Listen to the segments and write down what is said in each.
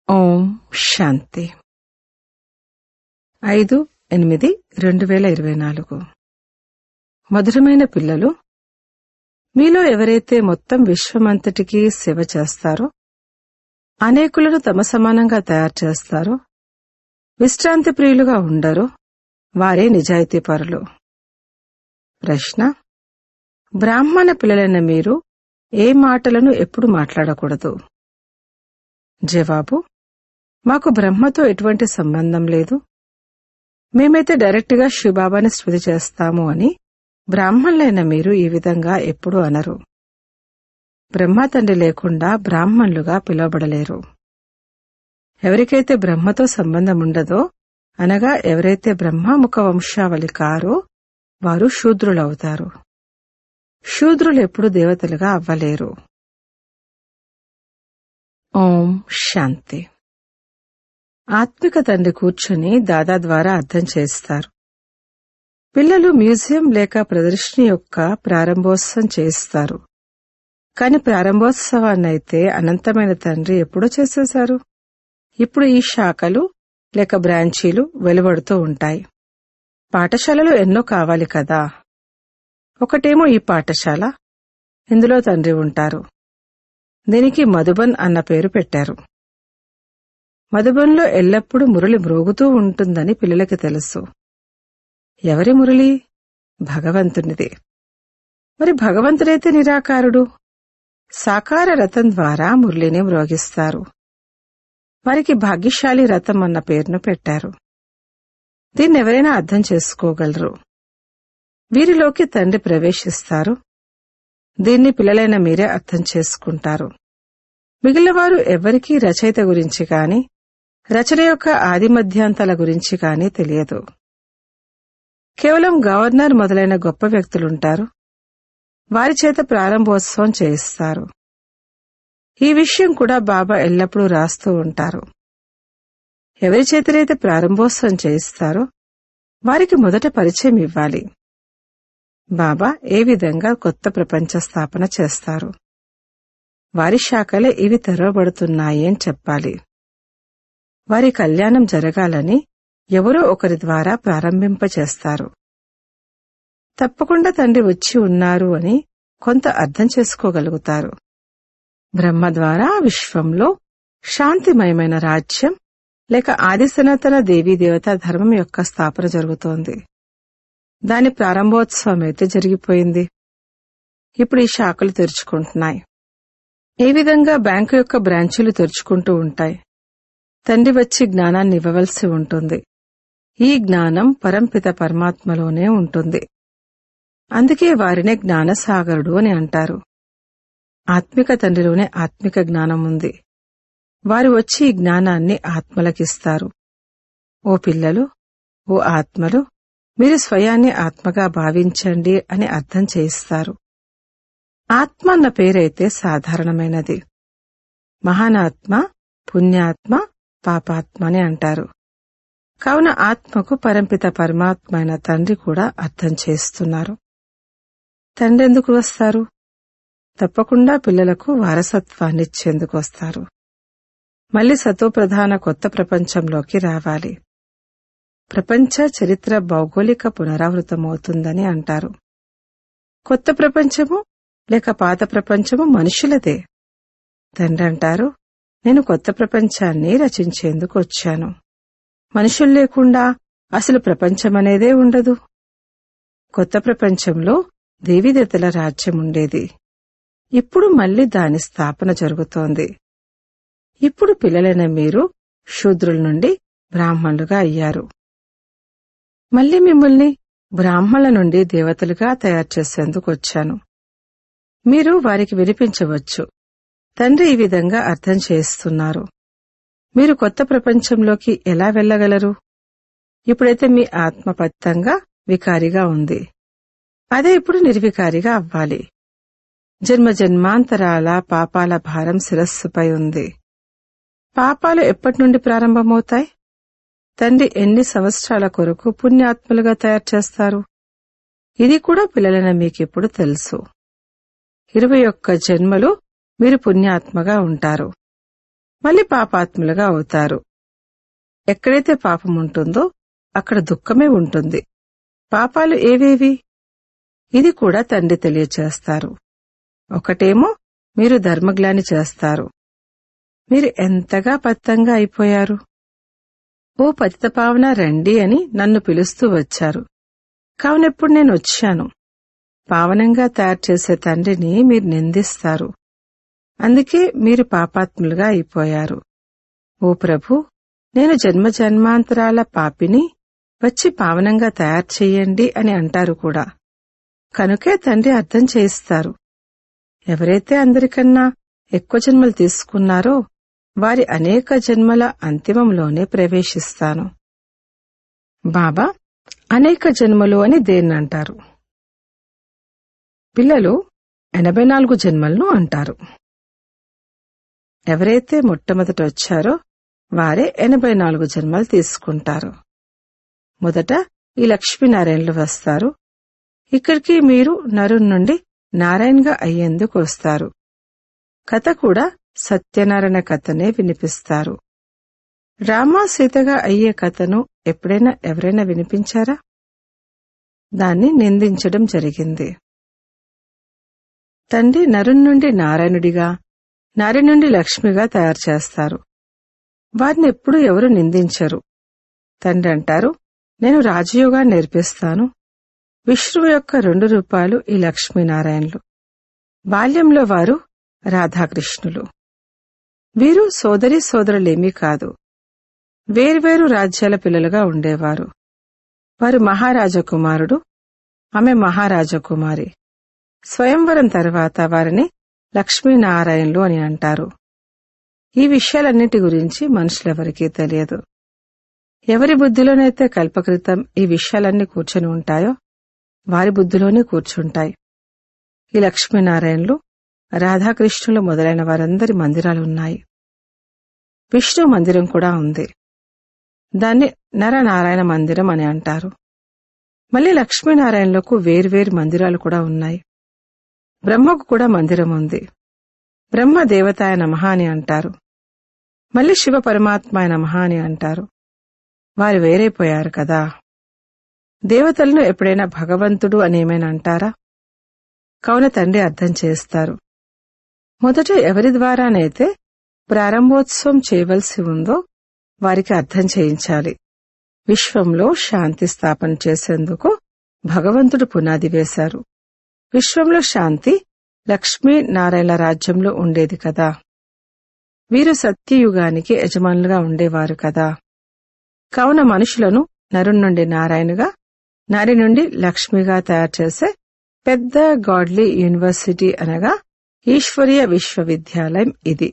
ఓం శాంతి ఐదు ఎనిమిది రెండు వేల ఇరవై నాలుగు మధురమైన పిల్లలు మీలో ఎవరైతే మొత్తం విశ్వమంతటికీ సేవ చేస్తారో అనేకులను తమ సమానంగా తయారు చేస్తారో విశ్రాంతి ప్రియులుగా ఉండరో వారే నిజాయితీపరులు ప్రశ్న బ్రాహ్మణ పిల్లలైన మీరు ఏ మాటలను ఎప్పుడు మాట్లాడకూడదు జవాబు మాకు బ్రహ్మతో ఎటువంటి సంబంధం లేదు మేమైతే డైరెక్ట్గా శివబాబాని స్మృతి చేస్తాము అని బ్రాహ్మణులైన మీరు ఈ విధంగా ఎప్పుడూ అనరు బ్రహ్మ తండ్రి లేకుండా బ్రాహ్మణులుగా పిలువబడలేరు ఎవరికైతే బ్రహ్మతో సంబంధం ఉండదో అనగా ఎవరైతే బ్రహ్మాముఖ వంశావళి కారో వారు శూద్రులవుతారు శూద్రులు ఎప్పుడు దేవతలుగా అవ్వలేరు ఓం శాంతి ఆత్మిక తండ్రి కూర్చుని దాదా ద్వారా అర్థం చేస్తారు పిల్లలు మ్యూజియం లేక ప్రదర్శన యొక్క ప్రారంభోత్సవం చేస్తారు కాని ప్రారంభోత్సవాన్నైతే అనంతమైన తండ్రి ఎప్పుడో చేసేశారు ఇప్పుడు ఈ శాఖలు లేక బ్రాంచీలు వెలువడుతూ ఉంటాయి పాఠశాలలు ఎన్నో కావాలి కదా ఒకటేమో ఈ పాఠశాల ఇందులో తండ్రి ఉంటారు దీనికి మధుబన్ అన్న పేరు పెట్టారు మధుబన్లో ఎల్లప్పుడూ మురళి మ్రోగుతూ ఉంటుందని పిల్లలకి తెలుసు ఎవరి మురళి భగవంతునిది మరి భగవంతుడైతే నిరాకారుడు సాకార రథం ద్వారా మురళిని మ్రోగిస్తారు వారికి భాగ్యశాలి రథం అన్న పేరును పెట్టారు దీన్ని ఎవరైనా అర్థం చేసుకోగలరు వీరిలోకి తండ్రి ప్రవేశిస్తారు దీన్ని పిల్లలైన మీరే అర్థం చేసుకుంటారు మిగిలిన వారు ఎవ్వరికీ రచయిత గురించి కాని రచన యొక్క ఆది మధ్యాంతాల గురించి కాని తెలియదు కేవలం గవర్నర్ మొదలైన గొప్ప వ్యక్తులుంటారు వారి చేత ప్రారంభోత్సవం చేయిస్తారు ఈ విషయం కూడా బాబా ఎల్లప్పుడూ రాస్తూ ఉంటారు ఎవరి చేతనైతే ప్రారంభోత్సవం చేయిస్తారో వారికి మొదట పరిచయం ఇవ్వాలి బాబా ఏ విధంగా కొత్త ప్రపంచ స్థాపన చేస్తారు వారి శాఖలే ఇవి తెరవబడుతున్నాయి అని చెప్పాలి వారి కళ్యాణం జరగాలని ఎవరో ఒకరి ద్వారా ప్రారంభింపచేస్తారు తప్పకుండా తండ్రి వచ్చి ఉన్నారు అని కొంత అర్థం చేసుకోగలుగుతారు బ్రహ్మ ద్వారా విశ్వంలో శాంతిమయమైన రాజ్యం లేక ఆది సనాతన దేవీదేవత ధర్మం యొక్క స్థాపన జరుగుతోంది దాని ప్రారంభోత్సవం అయితే జరిగిపోయింది ఇప్పుడు ఈ శాఖలు తెరుచుకుంటున్నాయి ఏ విధంగా బ్యాంకు యొక్క బ్రాంచీలు తెరుచుకుంటూ ఉంటాయి తండ్రి వచ్చి జ్ఞానాన్ని ఇవ్వవలసి ఉంటుంది ఈ జ్ఞానం పరంపిత పరమాత్మలోనే ఉంటుంది అందుకే వారినే జ్ఞానసాగరుడు అని అంటారు ఆత్మిక తండ్రిలోనే ఆత్మిక జ్ఞానం ఉంది వారు వచ్చి ఈ జ్ఞానాన్ని ఆత్మలకిస్తారు ఓ పిల్లలు ఓ ఆత్మలు మీరు స్వయాన్ని ఆత్మగా భావించండి అని అర్థం చేయిస్తారు ఆత్మ అన్న పేరైతే సాధారణమైనది మహానాత్మ పుణ్యాత్మ పాపాత్మ అని అంటారు కావున ఆత్మకు పరంపిత పరమాత్మ అయిన తండ్రి కూడా అర్థం చేస్తున్నారు తండ్రి ఎందుకు వస్తారు తప్పకుండా పిల్లలకు వారసత్వాన్ని ఇచ్చేందుకు వస్తారు మళ్లీ సతోప్రధాన కొత్త ప్రపంచంలోకి రావాలి ప్రపంచ చరిత్ర భౌగోళిక పునరావృతమవుతుందని అంటారు కొత్త ప్రపంచము లేక పాత ప్రపంచము మనుషులదే తండ్రి అంటారు నేను కొత్త ప్రపంచాన్ని రచించేందుకు వచ్చాను మనుషులు లేకుండా అసలు ప్రపంచమనేదే ఉండదు కొత్త ప్రపంచంలో దేవీదేతల రాజ్యం ఉండేది ఇప్పుడు మళ్లీ దాని స్థాపన జరుగుతోంది ఇప్పుడు పిల్లలైన మీరు శూద్రుల నుండి బ్రాహ్మణులుగా అయ్యారు మళ్లీ మిమ్మల్ని బ్రాహ్మణుల నుండి దేవతలుగా తయారు చేసేందుకు వచ్చాను మీరు వారికి వినిపించవచ్చు తండ్రి ఈ విధంగా అర్థం చేస్తున్నారు మీరు కొత్త ప్రపంచంలోకి ఎలా వెళ్లగలరు ఇప్పుడైతే మీ ఆత్మపత్తంగా వికారిగా ఉంది అదే ఇప్పుడు నిర్వికారిగా అవ్వాలి జన్మ జన్మాంతరాల పాపాల భారం శిరస్సుపై ఉంది పాపాలు ఎప్పటి నుండి ప్రారంభమవుతాయి తండ్రి ఎన్ని సంవత్సరాల కొరకు పుణ్యాత్మలుగా తయారు చేస్తారు ఇది కూడా పిల్లలైన మీకిప్పుడు తెలుసు ఇరవై ఒక్క జన్మలు మీరు పుణ్యాత్మగా ఉంటారు మళ్ళీ పాపాత్ములుగా అవుతారు ఎక్కడైతే పాపం ఉంటుందో అక్కడ దుఃఖమే ఉంటుంది పాపాలు ఏవేవి ఇది కూడా తండ్రి తెలియచేస్తారు ఒకటేమో మీరు ధర్మగ్లాని చేస్తారు మీరు ఎంతగా పత్తంగా అయిపోయారు ఓ పతితపావన రండి అని నన్ను పిలుస్తూ వచ్చారు కావునెప్పుడు నేను వచ్చాను పావనంగా తయారు చేసే తండ్రిని మీరు నిందిస్తారు అందుకే మీరు పాపాత్ములుగా అయిపోయారు ఓ ప్రభు నేను జన్మ జన్మాంతరాల పాపిని వచ్చి పావనంగా తయారు చెయ్యండి అని అంటారు కూడా కనుకే తండ్రి అర్థం చేయిస్తారు ఎవరైతే అందరికన్నా ఎక్కువ జన్మలు తీసుకున్నారో వారి అనేక జన్మల అంతిమంలోనే ప్రవేశిస్తాను బాబా అనేక జన్మలు అని దేన్నంటారు పిల్లలు ఎనభై నాలుగు జన్మలను అంటారు ఎవరైతే మొట్టమొదట వచ్చారో వారే ఎనభై నాలుగు జన్మలు తీసుకుంటారు మొదట ఈ లక్ష్మీనారాయణలు వస్తారు ఇక్కడికి మీరు నరు నుండి నారాయణగా అయ్యేందుకు వస్తారు కథ కూడా సత్యనారాయణ కథనే వినిపిస్తారు రామ సీతగా అయ్యే కథను ఎప్పుడైనా ఎవరైనా వినిపించారా దాన్ని నిందించడం జరిగింది తండ్రి నరుని నుండి నారాయణుడిగా నారి నుండి లక్ష్మిగా తయారు చేస్తారు వారిని ఎప్పుడూ ఎవరు నిందించరు తండ్రి అంటారు నేను రాజయోగా నేర్పిస్తాను విష్ణువు యొక్క రెండు రూపాలు ఈ లక్ష్మీనారాయణలు బాల్యంలో వారు రాధాకృష్ణులు వీరు సోదరి సోదరులేమీ కాదు వేర్వేరు రాజ్యాల పిల్లలుగా ఉండేవారు వారు మహారాజ కుమారుడు ఆమె మహారాజ కుమారి స్వయంవరం తర్వాత వారిని లక్ష్మీనారాయణులు అని అంటారు ఈ విషయాలన్నిటి గురించి మనుషులెవరికీ తెలియదు ఎవరి బుద్ధిలోనైతే కల్పకృతం ఈ విషయాలన్నీ కూర్చొని ఉంటాయో వారి బుద్ధిలోనే కూర్చుంటాయి ఈ లక్ష్మీనారాయణులు రాధాకృష్ణులు మొదలైన వారందరి మందిరాలు ఉన్నాయి విష్ణు మందిరం కూడా ఉంది దాన్ని నరనారాయణ మందిరం అని అంటారు మళ్ళీ లక్ష్మీనారాయణలకు వేర్వేరు మందిరాలు కూడా ఉన్నాయి బ్రహ్మకు కూడా మందిరం ఉంది బ్రహ్మ దేవతాయ నమః అని అంటారు మళ్ళీ శివ పరమాత్మాయ నమః అని అంటారు వారు వేరైపోయారు కదా దేవతలను ఎప్పుడైనా భగవంతుడు అని ఏమైనా అంటారా కావున తండ్రి అర్థం చేస్తారు మొదట ఎవరి ద్వారానైతే ప్రారంభోత్సవం చేయవలసి ఉందో వారికి అర్థం చేయించాలి విశ్వంలో శాంతి స్థాపన చేసేందుకు భగవంతుడు పునాది వేశారు విశ్వంలో శాంతి లక్ష్మీ నారాయణ రాజ్యంలో ఉండేది కదా వీరు సత్యయుగానికి యజమానులుగా ఉండేవారు కదా కావున మనుషులను నరుణ్ నుండి నారాయణగా నారి నుండి లక్ష్మిగా తయారు చేసే పెద్ద గాడ్లీ యూనివర్సిటీ అనగా ఈశ్వరీయ విశ్వవిద్యాలయం ఇది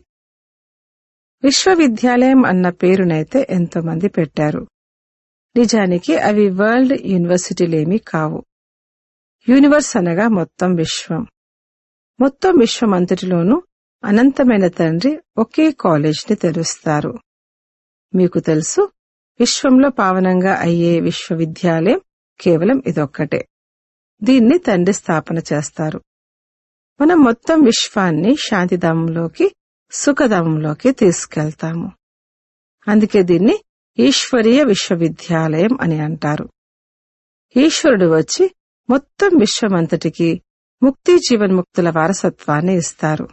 విశ్వవిద్యాలయం అన్న పేరునైతే ఎంతో మంది పెట్టారు నిజానికి అవి వరల్డ్ యూనివర్సిటీలేమీ కావు యూనివర్స్ అనగా మొత్తం విశ్వం మొత్తం విశ్వమంతటిలోనూ అనంతమైన తండ్రి ఒకే కాలేజ్ని తెరుస్తారు మీకు తెలుసు విశ్వంలో పావనంగా అయ్యే విశ్వవిద్యాలయం కేవలం ఇదొక్కటే దీన్ని తండ్రి స్థాపన చేస్తారు మనం మొత్తం విశ్వాన్ని శాంతిధామంలోకి సుఖధామంలోకి తీసుకెళ్తాము అందుకే దీన్ని ఈశ్వరీయ విశ్వవిద్యాలయం అని అంటారు ఈశ్వరుడు వచ్చి మొత్తం విశ్వమంతటికి ముక్తి జీవన్ముక్తుల వారసత్వాన్ని ఇస్తారు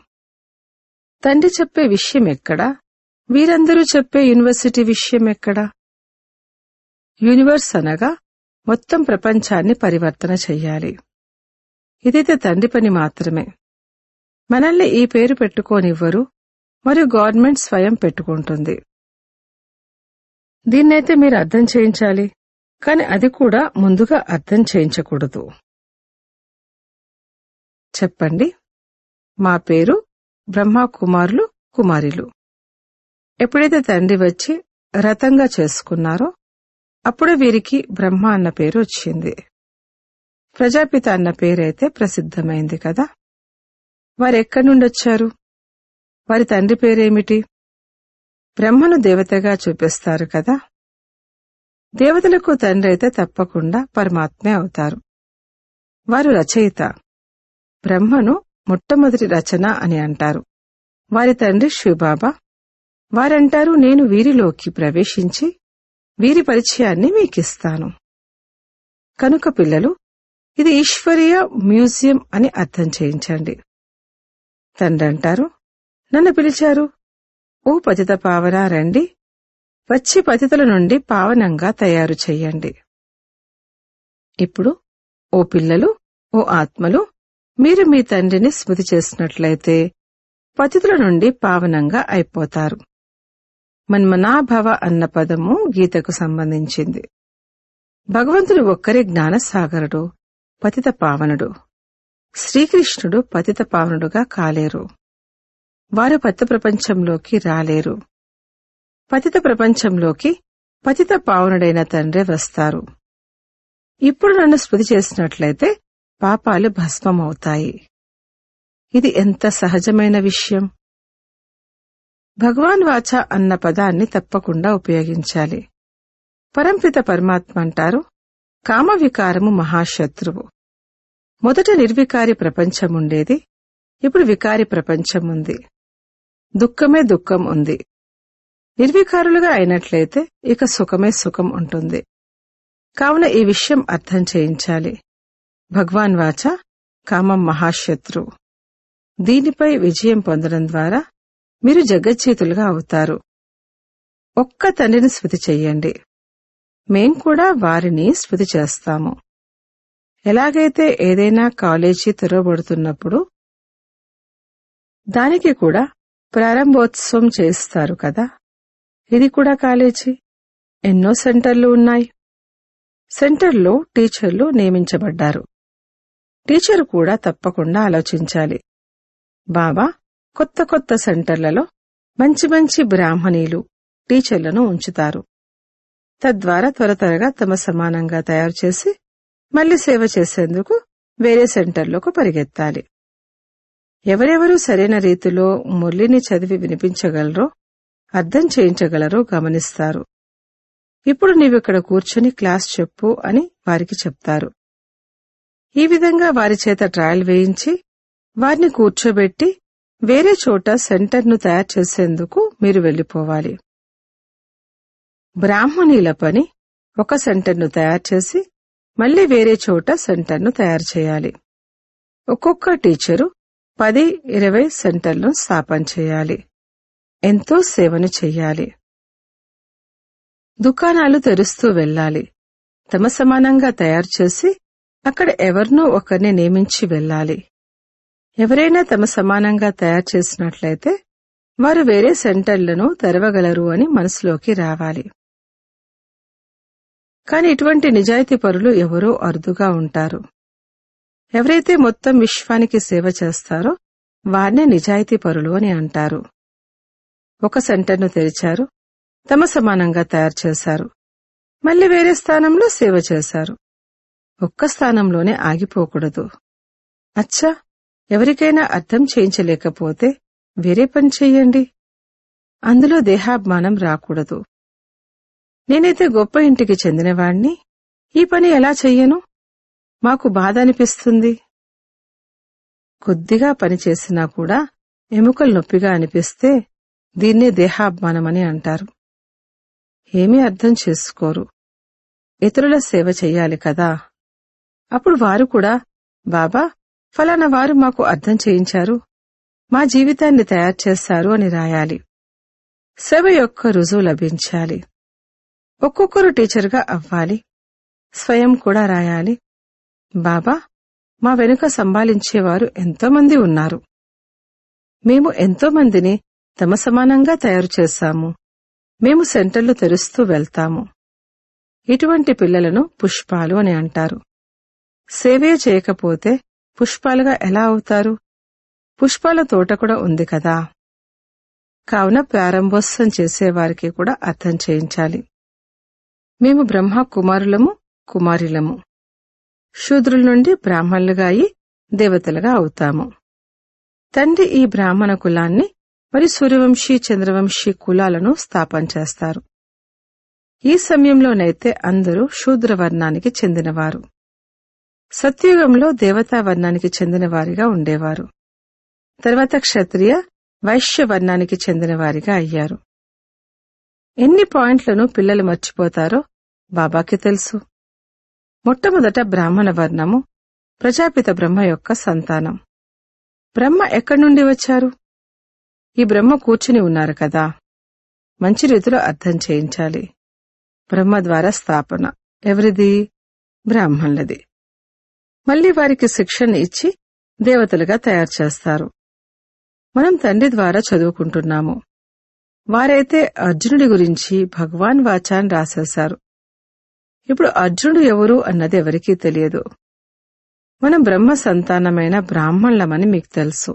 తండ్రి చెప్పే విషయం ఎక్కడా వీరందరూ చెప్పే యూనివర్సిటీ విషయం ఎక్కడా యూనివర్స్ అనగా మొత్తం ప్రపంచాన్ని పరివర్తన చెయ్యాలి ఇదైతే తండ్రి పని మాత్రమే మనల్ని ఈ పేరు పెట్టుకోనివ్వరు మరియు గవర్నమెంట్ స్వయం పెట్టుకుంటుంది దీన్నైతే మీరు అర్థం చేయించాలి కాని అది కూడా ముందుగా అర్థం చేయించకూడదు చెప్పండి మా పేరు బ్రహ్మ కుమారులు కుమారిలు ఎప్పుడైతే తండ్రి వచ్చి రథంగా చేసుకున్నారో అప్పుడే వీరికి బ్రహ్మ అన్న పేరు వచ్చింది ప్రజాపిత అన్న పేరైతే ప్రసిద్ధమైంది కదా వారు ఎక్కడి నుండి వచ్చారు వారి తండ్రి పేరేమిటి బ్రహ్మను దేవతగా చూపిస్తారు కదా దేవతలకు తండ్రి అయితే తప్పకుండా పరమాత్మే అవుతారు వారు రచయిత బ్రహ్మను మొట్టమొదటి రచన అని అంటారు వారి తండ్రి శివబాబా వారంటారు నేను వీరిలోకి ప్రవేశించి వీరి పరిచయాన్ని మీకిస్తాను కనుక పిల్లలు ఇది ఈశ్వరీయ మ్యూజియం అని అర్థం చేయించండి తండ్రి అంటారు నన్ను పిలిచారు ఓ పతిత పావన రండి వచ్చి పతితుల నుండి పావనంగా తయారు చెయ్యండి ఇప్పుడు ఓ పిల్లలు ఓ ఆత్మలు మీరు మీ తండ్రిని స్మృతి చేసినట్లయితే పతితుల నుండి పావనంగా అయిపోతారు మన్మనాభవ అన్న పదము గీతకు సంబంధించింది భగవంతుడు ఒక్కరే జ్ఞానసాగరుడు పతిత పావనుడు శ్రీకృష్ణుడు పతిత పావనుడుగా కాలేరు వారు పతిత ప్రపంచంలోకి రాలేరు పతిత ప్రపంచంలోకి పతిత పావనుడైన తండ్రే వస్తారు ఇప్పుడు నన్ను స్మృతి చేసినట్లయితే పాపాలు భస్మమవుతాయి ఇది ఎంత సహజమైన విషయం భగవాన్ వాచ అన్న పదాన్ని తప్పకుండా ఉపయోగించాలి పరంపిత పరమాత్మ అంటారు కామ వికారము మహాశత్రువు మొదట నిర్వికారి ప్రపంచముండేది ఇప్పుడు వికారి ప్రపంచం ఉంది దుఃఖమే దుఃఖం ఉంది నిర్వికారులుగా అయినట్లయితే ఇక సుఖమే సుఖం ఉంటుంది కావున ఈ విషయం అర్థం చేయించాలి భగవాన్ వాచ కామం మహాశత్రువు దీనిపై విజయం పొందడం ద్వారా మీరు జగజ్జీతులుగా అవుతారు ఒక్క తండ్రిని స్మృతి చెయ్యండి మేం కూడా వారిని స్మృతి చేస్తాము ఎలాగైతే ఏదైనా కాలేజీ తెరవబడుతున్నప్పుడు దానికి కూడా ప్రారంభోత్సవం చేస్తారు కదా ఇది కూడా కాలేజీ ఎన్నో సెంటర్లు ఉన్నాయి సెంటర్లో టీచర్లు నియమించబడ్డారు టీచర్ కూడా తప్పకుండా ఆలోచించాలి బాబా కొత్త కొత్త సెంటర్లలో మంచి మంచి బ్రాహ్మణీలు టీచర్లను ఉంచుతారు తద్వారా త్వర త్వరగా తమ సమానంగా తయారు చేసి మళ్లీ సేవ చేసేందుకు వేరే సెంటర్లకు పరిగెత్తాలి ఎవరెవరు సరైన రీతిలో మురళిని చదివి వినిపించగలరో అర్థం చేయించగలరో గమనిస్తారు ఇప్పుడు నీవిక్కడ కూర్చొని క్లాస్ చెప్పు అని వారికి చెప్తారు ఈ విధంగా వారి చేత ట్రయల్ వేయించి వారిని కూర్చోబెట్టి వేరే చోట సెంటర్ను తయారు చేసేందుకు మీరు వెళ్లిపోవాలి బ్రాహ్మణీల పని ఒక సెంటర్ను తయారు చేసి మళ్లీ వేరే చోట సెంటర్ను తయారు చేయాలి ఒక్కొక్క టీచరు పది ఇరవై సెంటర్లను స్థాపన చేయాలి ఎంతో సేవను చెయ్యాలి దుకాణాలు తెరుస్తూ వెళ్ళాలి తమ సమానంగా తయారు చేసి అక్కడ ఎవరినో ఒకరిని నియమించి వెళ్ళాలి ఎవరైనా తమ సమానంగా తయారు చేసినట్లయితే వారు వేరే సెంటర్లను తెరవగలరు అని మనసులోకి రావాలి కాని ఇటువంటి నిజాయితీ పరులు ఎవరో అరుదుగా ఉంటారు ఎవరైతే మొత్తం విశ్వానికి సేవ చేస్తారో వారినే నిజాయితీ పరులు అని అంటారు ఒక సెంటర్ను తెరిచారు తమ సమానంగా తయారు చేశారు మళ్ళీ వేరే స్థానంలో సేవ చేశారు ఒక్క స్థానంలోనే ఆగిపోకూడదు అచ్చా ఎవరికైనా అర్థం చేయించలేకపోతే వేరే పని చెయ్యండి అందులో దేహాభిమానం రాకూడదు నేనైతే గొప్ప ఇంటికి చెందినవాణ్ణి ఈ పని ఎలా చెయ్యను మాకు బాధ అనిపిస్తుంది కొద్దిగా పని చేసినా కూడా ఎముకలు నొప్పిగా అనిపిస్తే దీన్నే దేహాభిమానమని అంటారు ఏమీ అర్థం చేసుకోరు ఇతరుల సేవ చెయ్యాలి కదా అప్పుడు వారు కూడా బాబా ఫలానా వారు మాకు అర్థం చేయించారు మా జీవితాన్ని తయారు చేస్తారు అని రాయాలి సేవ యొక్క రుజువు లభించాలి ఒక్కొక్కరు టీచర్గా అవ్వాలి స్వయం కూడా రాయాలి బాబా మా వెనుక సంభాలించేవారు ఎంతోమంది ఉన్నారు మేము ఎంతో మందిని తమ సమానంగా తయారు చేశాము మేము సెంటర్లు తెరుస్తూ వెళ్తాము ఇటువంటి పిల్లలను పుష్పాలు అని అంటారు సేవే చేయకపోతే పుష్పాలుగా ఎలా అవుతారు పుష్పాల తోట కూడా ఉంది కదా కావున ప్రారంభోత్సవం చేసేవారికి కూడా అర్థం చేయించాలి మేము బ్రహ్మ కుమారులము కుమారులము శూద్రుల నుండి బ్రాహ్మణులుగా అయి దేవతలుగా అవుతాము తండ్రి ఈ బ్రాహ్మణ కులాన్ని మరి సూర్యవంశీ చంద్రవంశీ కులాలను స్థాపన చేస్తారు ఈ సమయంలోనైతే అందరూ శూద్ర వర్ణానికి చెందినవారు సత్యుగంలో దేవతా వర్ణానికి చెందినవారిగా ఉండేవారు తర్వాత క్షత్రియ వైశ్య వర్ణానికి చెందినవారిగా అయ్యారు ఎన్ని పాయింట్లను పిల్లలు మర్చిపోతారో బాబాకి తెలుసు మొట్టమొదట బ్రాహ్మణ వర్ణము ప్రజాపిత బ్రహ్మ యొక్క సంతానం బ్రహ్మ ఎక్కడి నుండి వచ్చారు ఈ బ్రహ్మ కూర్చుని ఉన్నారు కదా మంచి రీతిలో అర్థం చేయించాలి బ్రహ్మ ద్వారా స్థాపన ఎవరిది బ్రాహ్మణులది మళ్ళీ వారికి శిక్షణ ఇచ్చి దేవతలుగా తయారు చేస్తారు మనం తండ్రి ద్వారా చదువుకుంటున్నాము వారైతే అర్జునుడి గురించి భగవాన్ వాచాన్ రాసేశారు ఇప్పుడు అర్జునుడు ఎవరు అన్నది ఎవరికీ తెలియదు మనం బ్రహ్మ సంతానమైన బ్రాహ్మణులమని మీకు తెలుసు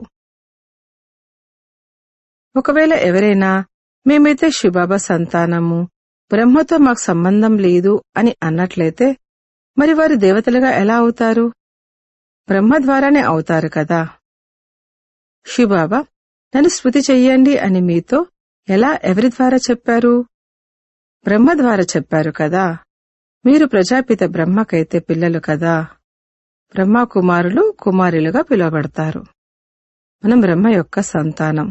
ఒకవేళ ఎవరైనా మేమైతే శివబాబా సంతానము బ్రహ్మతో మాకు సంబంధం లేదు అని అన్నట్లయితే మరి వారు దేవతలుగా ఎలా అవుతారు బ్రహ్మ ద్వారానే అవుతారు కదా శివబాబా నన్ను స్మృతి చెయ్యండి అని మీతో ఎలా ఎవరి ద్వారా చెప్పారు బ్రహ్మ ద్వారా చెప్పారు కదా మీరు ప్రజాపిత బ్రహ్మకైతే పిల్లలు కదా బ్రహ్మ కుమారులు కుమారులుగా పిలువబడతారు మనం బ్రహ్మ యొక్క సంతానం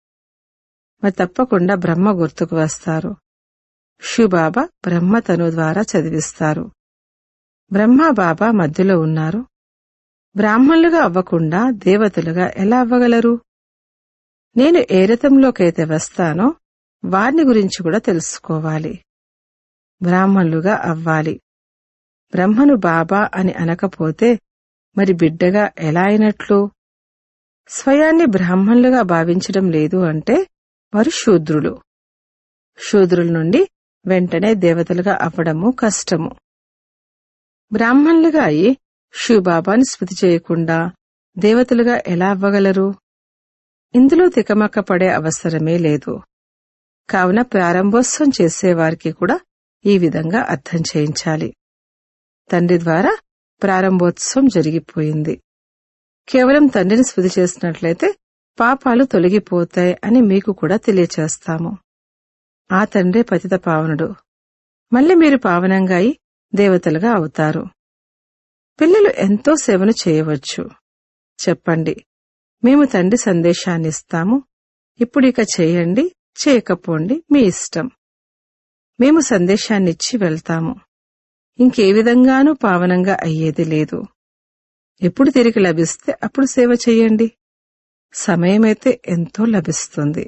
మరి తప్పకుండా బ్రహ్మ గుర్తుకు వస్తారు శివబాబా బ్రహ్మ తను ద్వారా చదివిస్తారు బ్రహ్మ బాబా మధ్యలో ఉన్నారు బ్రాహ్మణులుగా అవ్వకుండా దేవతలుగా ఎలా అవ్వగలరు నేను ఏ రథంలోకైతే వస్తానో వారిని గురించి కూడా తెలుసుకోవాలి బ్రాహ్మణులుగా అవ్వాలి బ్రహ్మను బాబా అని అనకపోతే మరి బిడ్డగా ఎలా అయినట్లు స్వయాన్ని బ్రాహ్మణులుగా భావించడం లేదు అంటే వారు శూద్రులు శూద్రుల నుండి వెంటనే దేవతలుగా అవ్వడము కష్టము బ్రాహ్మణులుగా అయి శివబాబాని స్మృతి చేయకుండా దేవతలుగా ఎలా అవ్వగలరు ఇందులో తికమక్క పడే అవసరమే లేదు కావున ప్రారంభోత్సవం చేసేవారికి కూడా ఈ విధంగా అర్థం చేయించాలి తండ్రి ద్వారా ప్రారంభోత్సవం జరిగిపోయింది కేవలం తండ్రిని స్మృతి చేసినట్లయితే పాపాలు తొలగిపోతాయి అని మీకు కూడా తెలియచేస్తాము ఆ తండ్రే పతిత పావనుడు మళ్ళీ మీరు పావనంగా అయి దేవతలుగా అవుతారు పిల్లలు ఎంతో సేవను చేయవచ్చు చెప్పండి మేము తండ్రి సందేశాన్ని ఇస్తాము ఇప్పుడు ఇక చేయండి చేయకపోండి మీ ఇష్టం మేము సందేశాన్నిచ్చి వెళ్తాము ఇంకే విధంగానూ పావనంగా అయ్యేది లేదు ఎప్పుడు తిరిగి లభిస్తే అప్పుడు సేవ చెయ్యండి సమయమైతే ఎంతో లభిస్తుంది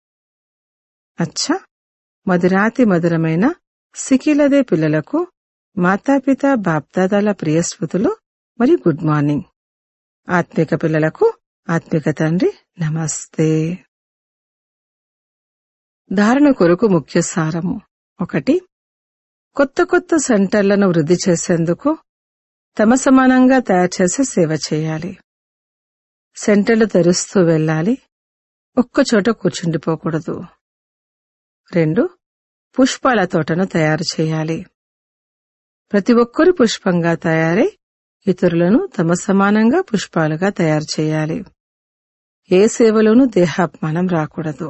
అచ్చా మధురాతి మధురమైన సికిలదే పిల్లలకు మాతాపిత బాప్దాదాల ప్రియస్మృతులు మరియు గుడ్ మార్నింగ్ ఆత్మిక పిల్లలకు ఆత్మిక తండ్రి నమస్తే ధారణ కొరకు ముఖ్య సారము ఒకటి కొత్త కొత్త సెంటర్లను వృద్ధి చేసేందుకు తమ సమానంగా తయారు చేసే సేవ చేయాలి సెంటర్లు తెరుస్తూ వెళ్ళాలి ఒక్కచోట కూర్చుండిపోకూడదు రెండు పుష్పాల తోటను తయారు చేయాలి ప్రతి ఒక్కరూ పుష్పంగా తయారై ఇతరులను తమ సమానంగా పుష్పాలుగా తయారు చేయాలి ఏ సేవలోనూ దేహాపమానం రాకూడదు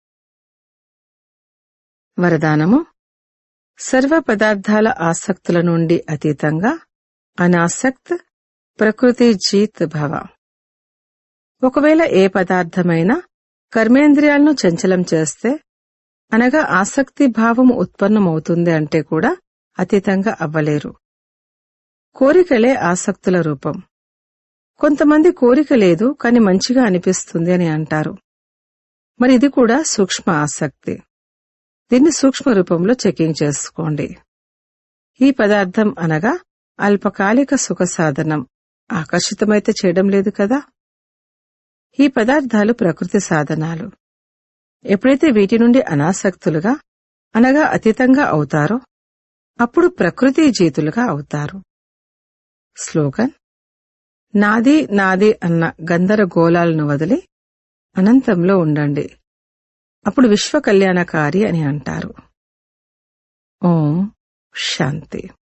వరదానము సర్వ పదార్థాల ఆసక్తుల నుండి అతీతంగా అనాసక్త్ ప్రకృతి జీత్ భవ ఒకవేళ ఏ పదార్థమైనా కర్మేంద్రియాలను చంచలం చేస్తే అనగా ఆసక్తి భావం ఉత్పన్నమవుతుంది అంటే కూడా అతీతంగా అవ్వలేరు కోరికలే ఆసక్తుల రూపం కొంతమంది కోరిక లేదు కాని మంచిగా అనిపిస్తుంది అని అంటారు మరి ఇది కూడా సూక్ష్మ ఆసక్తి దీన్ని సూక్ష్మ రూపంలో చెకింగ్ చేసుకోండి ఈ పదార్థం అనగా అల్పకాలిక సుఖ సాధనం ఆకర్షితమైతే చేయడం లేదు కదా ఈ పదార్థాలు ప్రకృతి సాధనాలు ఎప్పుడైతే వీటి నుండి అనాసక్తులుగా అనగా అతీతంగా అవుతారో అప్పుడు ప్రకృతి జీతులుగా అవుతారు స్లోగన్ నాది నాది అన్న గందరగోళాలను వదిలి అనంతంలో ఉండండి అప్పుడు విశ్వ కళ్యాణకారి అని అంటారు ఓం శాంతి